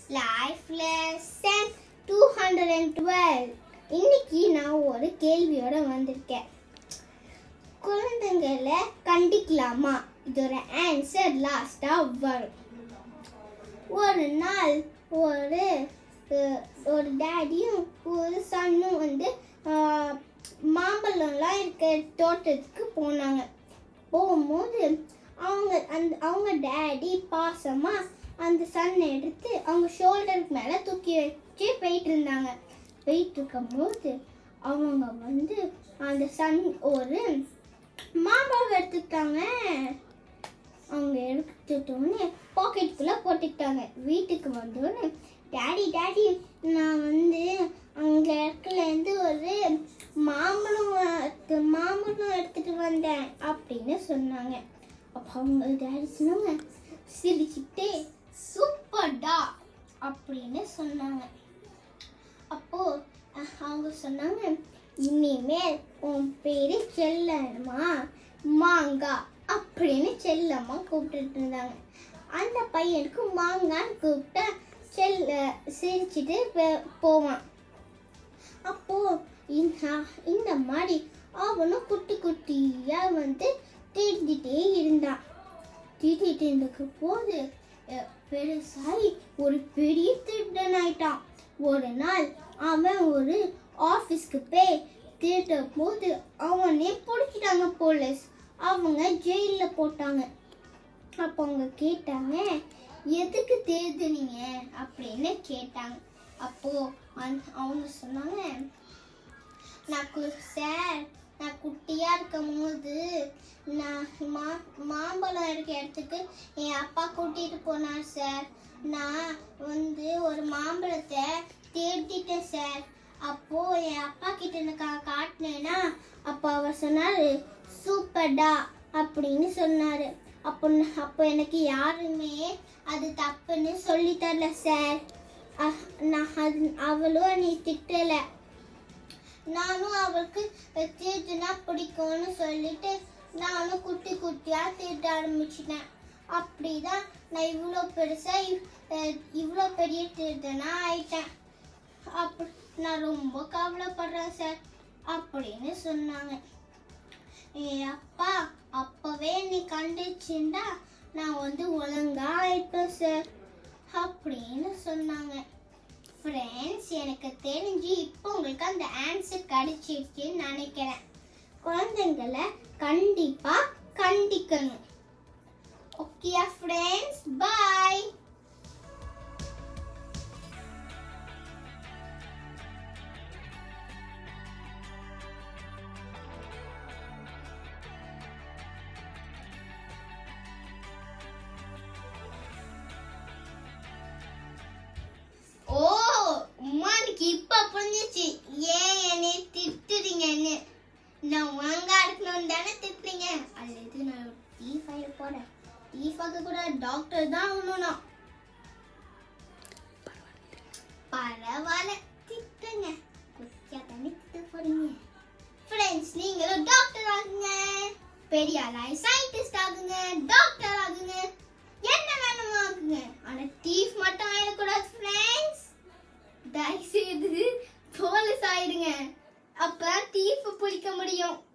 life lesson two hundred and twelve இன்னைக்கு நான் ஒரு கேள்வியோட வந்திருக்கேன் குழந்தைங்களை கண்டிக்கலாமா இதோட ஆன்சர் லாஸ்டா வரும் ஒரு நாள் ஒரு அஹ், ஒரு டேடியும் ஒரு சன்னும் வந்து அஹ், மாம்பழம்லாம் இருக்க தோட்டத்துக்கு போனாங்க போகும்போது அவங்க அந்த அவங்க டேடி பாசமா அந்த சன் எடுத்து அவங்க ஷோல்டருக்கு மேலே தூக்கி வச்சு போயிட்டு இருந்தாங்க போயிட்டு இருக்கும்போது அவங்க வந்து அந்த சன் ஒரு மாம்பழம் எடுத்துக்கிட்டாங்க அவங்க எடுத்துட்டோன்னே பாக்கெட்டுக்குள்ளே போட்டுக்கிட்டாங்க வீட்டுக்கு வந்தோடனே டேடி டேடி நான் வந்து அங்கே இடத்துலேருந்து ஒரு மாம்பழம் எடுத்து- மாம்பழம் எடுத்துட்டு வந்தேன் அப்படின்னு சொன்னாங்க அப்போ அவங்க டேடி சொன்னாங்க சிரிச்சுட்டே சூப்பர்டா அப்படின்னு சொன்னாங்க அப்போ அஹ், அவங்க சொன்னாங்க இனிமேல் உன் பேரு செல்லம்மா மாங்கா அப்படின்னு செல்லம்மா கூப்பிட்டுட்டு இருந்தாங்க அந்த பையனுக்கு மாங்கான்னு கூப்பிட்டா செல்ல சிரிச்சுட்டு பே- போவான் அப்போ இந்த இந்த மாதிரி அவனும் குட்டி குட்டியா வந்து தேடிட்டே இருந்தான் தேடிட்டு இருந்தக்கு போது அஹ், பெருசாகி ஒரு பெரிய திருடன் ஆயிட்டான் ஒரு நாள் அவன் ஒரு ஆஃபீஸ்க்கு போய் திருட்ட போது அவனே பிடிச்சிட்டாங்க போலீஸ் அவங்க ஜெயிலில் போட்டாங்க அப்போ அவங்க கேட்டாங்க எதுக்கு தேடுனீங்க அப்படின்னு கேட்டாங்க அப்போ அந்த- அவங்க சொன்னாங்க நான் கு- சார் நான் குட்டியா இருக்கும் போது நான் மா மாம்பழம் இருக்க இடத்துக்கு என் அப்பா கூட்டிட்டு போனார் சார் நான் வந்து ஒரு மாம்பழத்தை தேடிட்டேன் சார் அப்போ என் அப்பா கிட்ட எனக்கு காட்டினேன்னா அப்போ அவர் சொன்னாரு சூப்பர்டா அப்படின்னு சொன்னாரு அப்போ ந- அப்போ எனக்கு யாருமே அது தப்புன்னு சொல்லி தரல சார் அஹ், நான் அது அவளும் நீ திட்டலை நானும் அவளுக்கு திருட்டுனா பிடிக்கும்னு சொல்லிட்டு நானும் குட்டி குட்டியா திருட்ட ஆரம்பிச்சிட்டேன் அப்படிதான் நான் இவ்வளோ பெருசா இவ்வளோ பெரிய திருடனா ஆயிட்டேன் அப்படி நான் ரொம்ப கவலைப்படுறேன் சார் அப்படின்னு சொன்னாங்க என் அப்பா அப்பவே நீ கண்டிச்சிருந்தா நான் வந்து ஒழுங்கா ஆயிட்டேன் சார் அப்படின்னு சொன்னாங்க ஃப்ரெண்ட்ஸ் எனக்கு தெரிஞ்சு இப்போ உங்களுக்கு அந்த ஆன்சர் கிடைச்சிருச்சுன்னு நினைக்கிறேன் குழந்தைங்களை கண்டிப்பா கண்டிக்கணும் ஓகே ஃப்ரெண்ட்ஸ் பாய் ஓ உமானுக்கு இப்ப புரிஞ்சிச்சு ஏன் என்னை திட்டுறீங்கன்னு நான் ஒழுங்கா இருக்கணும்னு தானே திட்டுறீங்க அல்லது நான் டீ ஃபைல் போறேன் டீ பார்க்க கூட டாக்டர் தான் ஆகணும்னா பரவாயில்ல திட்டுங்க குட்டியா தானே திட்ட போறீங்க ஃப்ரெண்ட்ஸ் நீங்களும் டாக்டர் ஆகுங்க பெரிய ஆளாய் சயின்டிஸ்ட் ஆகுங்க டாக்டர் ஆகுங்க என்ன வேணுமோ ஆகுங்க ஆனா தீஃப் மட்டும் ஆயிடக்கூடாது ஃப்ரெண்ட்ஸ் தயவு செய்து போலீஸ் ஆயிடுங்க அப்ப தீஃப் பிடிக்க முடியும்